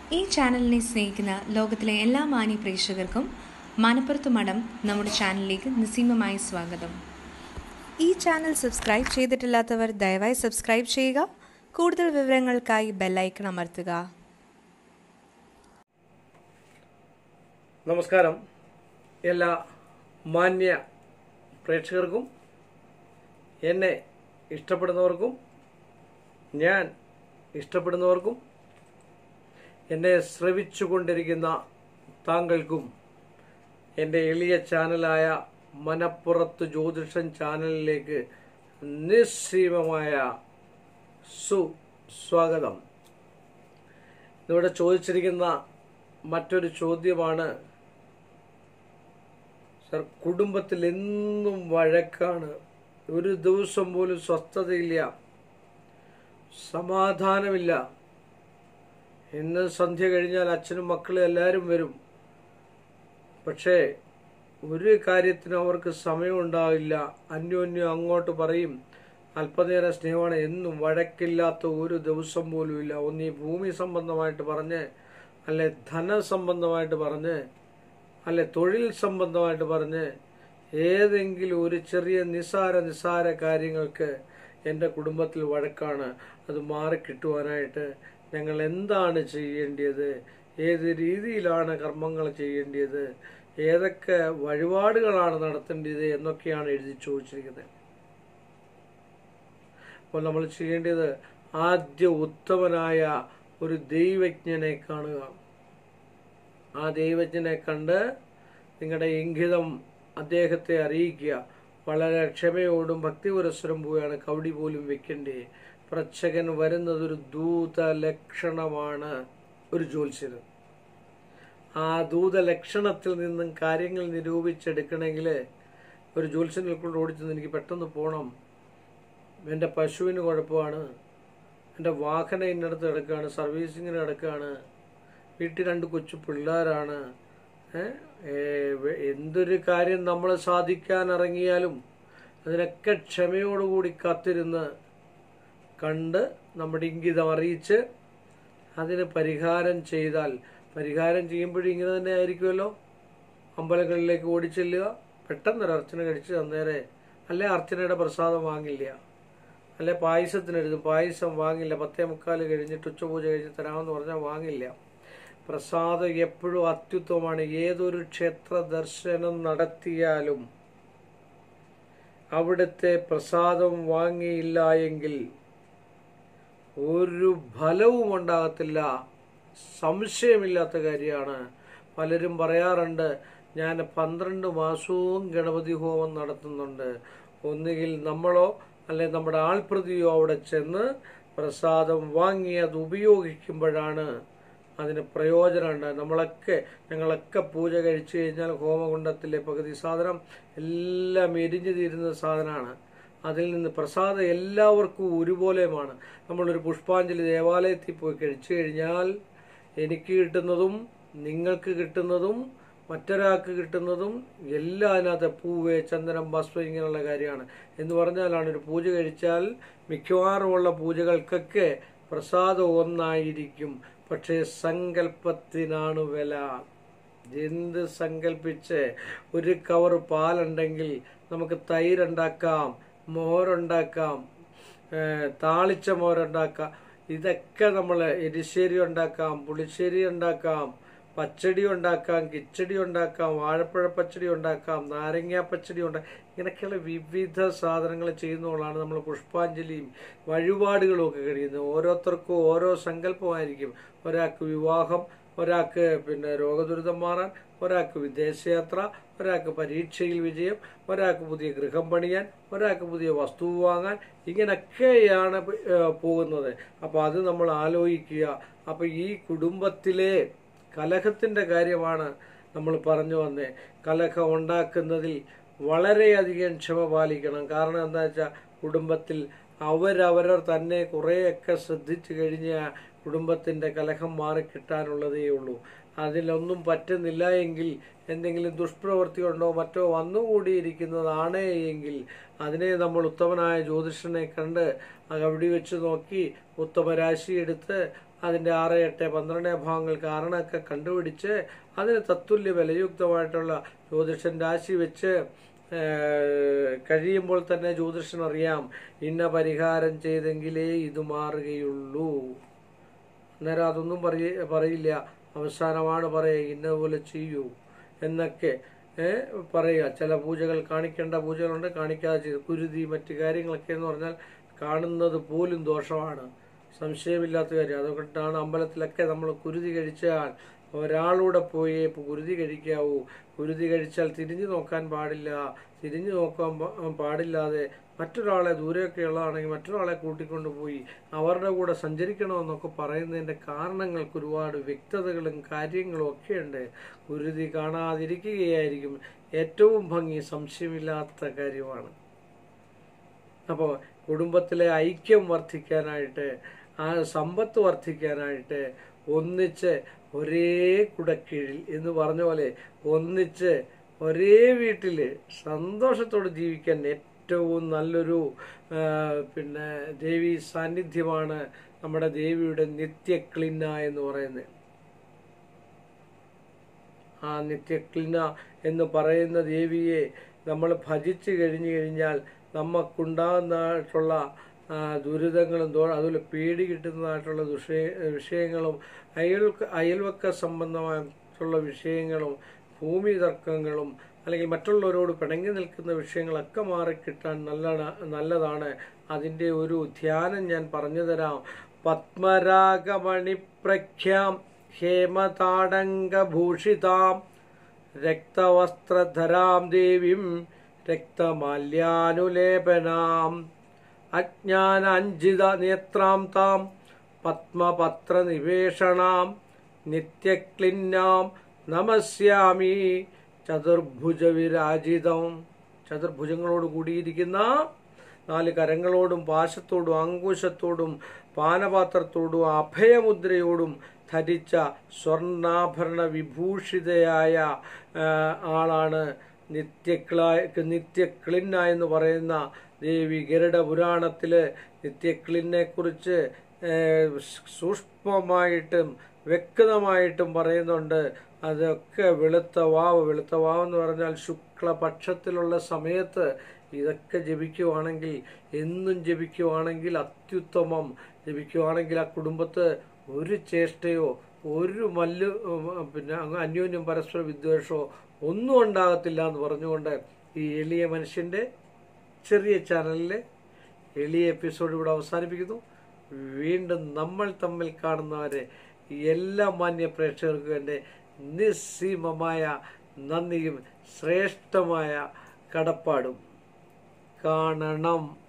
ഈ ചാനലിനെ സ്നേഹിക്കുന്ന ലോകത്തിലെ എല്ലാ മാന്യ പ്രേക്ഷകർക്കും മനപ്പുറത്ത് മഠം നമ്മുടെ ചാനലിലേക്ക് നിസ്സീമമായി സ്വാഗതം ഈ ചാനൽ സബ്സ്ക്രൈബ് ചെയ്തിട്ടില്ലാത്തവർ ദയവായി സബ്സ്ക്രൈബ് ചെയ്യുക കൂടുതൽ വിവരങ്ങൾക്കായി ബെല്ലൈക്കൺ അമർത്തുക നമസ്കാരം എല്ലാ മാന്യ പ്രേക്ഷകർക്കും എന്നെ ഇഷ്ടപ്പെടുന്നവർക്കും ഞാൻ ഇഷ്ടപ്പെടുന്നവർക്കും എന്നെ ശ്രവിച്ചുകൊണ്ടിരിക്കുന്ന താങ്കൾക്കും എൻ്റെ എളിയ ചാനലായ മനപ്പുറത്ത് ജ്യോതിഷൻ ചാനലിലേക്ക് നിസ്സീമമായ സുസ്വാഗതം ഇവിടെ ചോദിച്ചിരിക്കുന്ന മറ്റൊരു ചോദ്യമാണ് സർ കുടുംബത്തിൽ എന്നും വഴക്കാണ് ഒരു ദിവസം പോലും സ്വസ്ഥതയില്ല സമാധാനമില്ല ഇന്ന് സന്ധ്യ കഴിഞ്ഞാൽ അച്ഛനും മക്കളും എല്ലാവരും വരും പക്ഷേ ഒരു കാര്യത്തിനും അവർക്ക് സമയമുണ്ടാവില്ല അന്യോന്യം അങ്ങോട്ട് പറയും അല്പനേരം സ്നേഹമാണ് എന്നും വഴക്കില്ലാത്ത ഒരു ദിവസം പോലും ഇല്ല ഒന്ന് ഈ ഭൂമി സംബന്ധമായിട്ട് പറഞ്ഞ് അല്ലെ ധനസംബന്ധമായിട്ട് പറഞ്ഞ് അല്ലെ തൊഴിൽ സംബന്ധമായിട്ട് പറഞ്ഞ് ഏതെങ്കിലും ഒരു ചെറിയ നിസാര നിസാര കാര്യങ്ങൾക്ക് എൻ്റെ കുടുംബത്തിൽ വഴക്കാണ് അത് മാറിക്കിട്ടുവാനായിട്ട് ഞങ്ങൾ എന്താണ് ചെയ്യേണ്ടത് ഏത് രീതിയിലാണ് കർമ്മങ്ങൾ ചെയ്യേണ്ടത് ഏതൊക്കെ വഴിപാടുകളാണ് നടത്തേണ്ടത് എന്നൊക്കെയാണ് എഴുതി ചോദിച്ചിരിക്കുന്നത് അപ്പോൾ നമ്മൾ ചെയ്യേണ്ടത് ആദ്യ ഉത്തമനായ ഒരു ദൈവജ്ഞനെ കാണുക ആ ദൈവജ്ഞനെ കണ്ട് നിങ്ങളുടെ ഇംഗിതം അദ്ദേഹത്തെ അറിയിക്കുക വളരെ ക്ഷമയോടും ഭക്തിപുരസ്സരം പോവുകയാണ് കവടി പോലും വെക്കണ്ടേ പ്രച്ഛകൻ വരുന്നത് ഒരു ദൂത ലക്ഷണമാണ് ഒരു ജ്യോത്സ്യന് ആ ദൂത ലക്ഷണത്തിൽ നിന്നും കാര്യങ്ങൾ നിരൂപിച്ചെടുക്കണമെങ്കിൽ ഒരു ജ്യോത്സ്യനെ കൊണ്ട് ഓടിച്ചെന്ന് എനിക്ക് പെട്ടെന്ന് പോകണം എൻ്റെ പശുവിന് കുഴപ്പമാണ് എൻ്റെ വാഹനം ഇന്നടത്ത് കിടക്കുകയാണ് സർവീസിങ്ങിന് കിടക്കുകയാണ് വീട്ടിൽ രണ്ട് കൊച്ചു പിള്ളേരാണ് എന്തൊരു കാര്യം നമ്മൾ സാധിക്കാൻ ഇറങ്ങിയാലും അതിനൊക്കെ ക്ഷമയോടുകൂടി കാത്തിരുന്ന് കണ്ട് നമ്മുടെ ഇംഗിതം അറിയിച്ച് അതിന് പരിഹാരം ചെയ്താൽ പരിഹാരം ചെയ്യുമ്പോഴും ഇങ്ങനെ തന്നെ ആയിരിക്കുമല്ലോ അമ്പലങ്ങളിലേക്ക് ഓടിച്ചെല്ലുക പെട്ടെന്നൊരു അർച്ചന കഴിച്ച് അന്നേരെ അല്ലെ അർച്ചനയുടെ പ്രസാദം വാങ്ങില്ല അല്ലെ പായസത്തിനെഴുതും പായസം വാങ്ങില്ല പത്തേ മുക്കാൽ കഴിഞ്ഞിട്ട് ഉച്ചപൂജ കഴിഞ്ഞ് തരാമെന്ന് പറഞ്ഞാൽ വാങ്ങില്ല പ്രസാദം എപ്പോഴും അത്യുത്തമമാണ് ഏതൊരു ക്ഷേത്ര ദർശനം നടത്തിയാലും അവിടുത്തെ പ്രസാദം വാങ്ങിയില്ല എങ്കിൽ ഒരു ഫലവും ഉണ്ടാകത്തില്ല സംശയമില്ലാത്ത കാര്യമാണ് പലരും പറയാറുണ്ട് ഞാൻ പന്ത്രണ്ട് മാസവും ഗണപതി ഹോമം നടത്തുന്നുണ്ട് ഒന്നുകിൽ നമ്മളോ അല്ലെ നമ്മുടെ ആൾപ്രതിയോ അവിടെ ചെന്ന് പ്രസാദം വാങ്ങി അത് ഉപയോഗിക്കുമ്പോഴാണ് അതിന് പ്രയോജനമുണ്ട് നമ്മളൊക്കെ ഞങ്ങളൊക്കെ പൂജ കഴിച്ചു കഴിഞ്ഞാൽ ഹോമകുണ്ടത്തിലെ പകുതി സാധനം എല്ലാം എരിഞ്ഞു തീരുന്ന സാധനമാണ് അതിൽ നിന്ന് പ്രസാദം എല്ലാവർക്കും ഒരുപോലെയുമാണ് നമ്മളൊരു പുഷ്പാഞ്ജലി ദേവാലയത്തിൽ പോയി കഴിച്ചു കഴിഞ്ഞാൽ എനിക്ക് കിട്ടുന്നതും നിങ്ങൾക്ക് കിട്ടുന്നതും മറ്റൊരാൾക്ക് കിട്ടുന്നതും എല്ലാം അതിനകത്ത് പൂവ് ചന്ദനം ഭസ്മം ഇങ്ങനെയുള്ള കാര്യമാണ് എന്ന് പറഞ്ഞാലാണ് ഒരു പൂജ കഴിച്ചാൽ മിക്കവാറുമുള്ള പൂജകൾക്കൊക്കെ പ്രസാദം ഒന്നായിരിക്കും പക്ഷേ സങ്കല്പത്തിനാണ് വില എന്ത് സങ്കല്പിച്ച് ഒരു കവർ പാലുണ്ടെങ്കിൽ നമുക്ക് തൈരുണ്ടാക്കാം മോരുണ്ടാക്കാം താളിച്ച മോരുണ്ടാക്കാം ഇതൊക്കെ നമ്മൾ എരിശ്ശേരി ഉണ്ടാക്കാം പുളിശ്ശേരി ഉണ്ടാക്കാം പച്ചടി ഉണ്ടാക്കാം കിച്ചടി ഉണ്ടാക്കാം വാഴപ്പഴ പച്ചടി ഉണ്ടാക്കാം നാരങ്ങ പച്ചടി ഉണ്ടാക്കാം ഇങ്ങനെയൊക്കെയുള്ള വിവിധ സാധനങ്ങൾ ചെയ്യുന്നതുകൊണ്ടാണ് നമ്മൾ പുഷ്പാഞ്ജലിയും വഴിപാടുകളും ഒക്കെ കഴിയുന്നത് ഓരോരുത്തർക്കും ഓരോ സങ്കല്പമായിരിക്കും ഒരാൾക്ക് വിവാഹം ഒരാൾക്ക് പിന്നെ രോഗദുരിതം മാറാൻ ഒരാൾക്ക് വിദേശയാത്ര ഒരാൾക്ക് പരീക്ഷയിൽ വിജയം ഒരാൾക്ക് പുതിയ ഗൃഹം പണിയാൻ ഒരാൾക്ക് പുതിയ വസ്തു വാങ്ങാൻ ഇങ്ങനെയൊക്കെയാണ് പോകുന്നത് അപ്പോൾ അത് നമ്മൾ ആലോചിക്കുക അപ്പോൾ ഈ കുടുംബത്തിലെ കലഹത്തിൻ്റെ കാര്യമാണ് നമ്മൾ പറഞ്ഞു വന്നേ കലഹം ഉണ്ടാക്കുന്നതിൽ വളരെയധികം ക്ഷമ പാലിക്കണം കാരണം എന്താ വെച്ചാൽ കുടുംബത്തിൽ അവരവരർ തന്നെ കുറേയൊക്കെ ശ്രദ്ധിച്ചു കഴിഞ്ഞാൽ കുടുംബത്തിൻ്റെ കലഹം മാറിക്കിട്ടാനുള്ളതേ ഉള്ളൂ അതിലൊന്നും പറ്റുന്നില്ല എങ്കിൽ എന്തെങ്കിലും ദുഷ്പ്രവൃത്തി ഉണ്ടോ മറ്റോ വന്നുകൂടിയിരിക്കുന്നതാണ് എങ്കിൽ അതിനെ നമ്മൾ ഉത്തമനായ ജ്യോതിഷനെ കണ്ട് അവിടെ വെച്ച് നോക്കി ഉത്തമ രാശി എടുത്ത് അതിൻ്റെ ആറ് എട്ട് പന്ത്രണ്ട് ഭാവങ്ങൾ കാരണമൊക്കെ കണ്ടുപിടിച്ച് അതിന് തത്തുല്യ വിലയുക്തമായിട്ടുള്ള ജ്യോതിഷൻ രാശി വെച്ച് ഏഹ്, കഴിയുമ്പോൾ തന്നെ ജ്യോതിഷൻ അറിയാം ഇന്ന പരിഹാരം ചെയ്തെങ്കിലേ ഇത് മാറുകയുള്ളൂ അന്നേരം അതൊന്നും പറയ പറയില്ല അവസാനമാണ് പറയുക ഇന്നപോലെ ചെയ്യൂ എന്നൊക്കെ ഏ, പറയുക ചില പൂജകൾ കാണിക്കേണ്ട പൂജകളുണ്ട് കാണിക്കാതെ ചെയ്തു കുരുതി മറ്റു കാര്യങ്ങളൊക്കെ എന്ന് പറഞ്ഞാൽ കാണുന്നത് പോലും ദോഷമാണ് സംശയമില്ലാത്ത കാര്യം അതുകൊണ്ടാണ് അമ്പലത്തിലൊക്കെ നമ്മൾ കുരുതി കഴിച്ചാൽ ഒരാളൂടെ പോയി കുരുതി കഴിക്കാവൂ കുരുതി കഴിച്ചാൽ തിരിഞ്ഞു നോക്കാൻ പാടില്ല തിരിഞ്ഞു നോക്കാൻ പ- പാടില്ലാതെ മറ്റൊരാളെ ദൂരെയൊക്കെ ഉള്ളതാണെങ്കിൽ മറ്റൊരാളെ കൂട്ടിക്കൊണ്ടു പോയി അവരുടെ കൂടെ സഞ്ചരിക്കണമെന്നൊക്കെ പറയുന്നതിൻ്റെ കാരണങ്ങൾക്ക് ഒരുപാട് വ്യക്തതകളും കാര്യങ്ങളും ഒക്കെ ഉണ്ട് കുരുതി കാണാതിരിക്കുകയായിരിക്കും ഏറ്റവും ഭംഗി സംശയമില്ലാത്ത കാര്യമാണ് അപ്പോൾ കുടുംബത്തിലെ ഐക്യം വർദ്ധിക്കാനായിട്ട് ആ സമ്പത്ത് വർദ്ധിക്കാനായിട്ട് ഒന്നിച്ച് ഒരേ കുടക്കീഴിൽ എന്ന് പറഞ്ഞ പോലെ ഒന്നിച്ച് ഒരേ വീട്ടിൽ സന്തോഷത്തോടെ ജീവിക്കാൻ ഏറ്റവും നല്ലൊരു ആ, പിന്നെ ദേവി സാന്നിധ്യമാണ് നമ്മുടെ ദേവിയുടെ നിത്യക്ലിന്ന എന്ന് പറയുന്നത് ആ നിത്യക്ലിന എന്ന് പറയുന്ന ദേവിയെ നമ്മൾ ഭജിച്ചു കഴിഞ്ഞു കഴിഞ്ഞാൽ നമുക്കുണ്ടാകുന്നതായിട്ടുള്ള ആ, ദുരിതങ്ങളും ദോ അതുപോലെ പേടി കിട്ടുന്നതായിട്ടുള്ള ദുഷയ വിഷയങ്ങളും അയൽ അയൽവക്ക സംബന്ധമായിട്ടുള്ള വിഷയങ്ങളും ഭൂമി തർക്കങ്ങളും അല്ലെങ്കിൽ മറ്റുള്ളവരോട് പിണങ്ങി നിൽക്കുന്ന വിഷയങ്ങളൊക്കെ മാറിക്കിട്ടാൻ നല്ല നല്ലതാണ് അതിൻ്റെ ഒരു ധ്യാനം ഞാൻ പറഞ്ഞു തരാം പത്മരാഗമണിപ്രഖ്യാം ഹേമതാടങ്കഭൂഷിതാം രക്തവസ്ത്രധരാം ദേവീം രക്തമാല്യാനുലേപനാം അജ്ഞാനാഞ്ജിത നേത്രാം താം പത്മപത്രനിവേഷണാം നിത്യക്ലിന്നാം നമസ്യാമി ചതുർഭുജ വിരാജിതം ചതുർഭുജങ്ങളോട് കൂടിയിരിക്കുന്ന നാല് കരങ്ങളോടും പാശത്തോടും അങ്കുശത്തോടും പാനപാത്രത്തോടും അഭയമുദ്രയോടും ധരിച്ച സ്വർണ്ണാഭരണ വിഭൂഷിതയായ ആ, ആളാണ് നിത്യക്ല നിത്യക്ലിന്ന എന്ന് പറയുന്ന ദേവി ഗരുഡ പുരാണത്തില് നിത്യക്ലിനെ കുറിച്ച് സൂക്ഷ്മമായിട്ടും വ്യക്തമായിട്ടും പറയുന്നുണ്ട് അതൊക്കെ വെളുത്ത വാവ് വെളുത്ത വാവ് എന്ന് പറഞ്ഞാൽ ശുക്ലപക്ഷത്തിലുള്ള സമയത്ത് ഇതൊക്കെ ജപിക്കുവാണെങ്കിൽ എന്നും ജപിക്കുവാണെങ്കിൽ അത്യുത്തമം ജപിക്കുവാണെങ്കിൽ ആ കുടുംബത്ത് ഒരു ചേഷ്ടയോ ഒരു മല്ല് ഉം, പിന്നെ അങ്ങ് അന്യോന്യം പരസ്പര വിദ്വേഷമോ ഒന്നും ഉണ്ടാകത്തില്ല എന്ന് പറഞ്ഞുകൊണ്ട് ഈ എളിയ മനുഷ്യൻ്റെ ചെറിയ ചാനലിലെ എളിയ എപ്പിസോഡ് ഇവിടെ അവസാനിപ്പിക്കുന്നു വീണ്ടും നമ്മൾ തമ്മിൽ കാണുന്നവരെ എല്ലാ മാന്യ പ്രേക്ഷകർക്കും എൻ്റെ നിസ്സീമമായ നന്ദിയും ശ്രേഷ്ഠമായ കടപ്പാടും കാണണം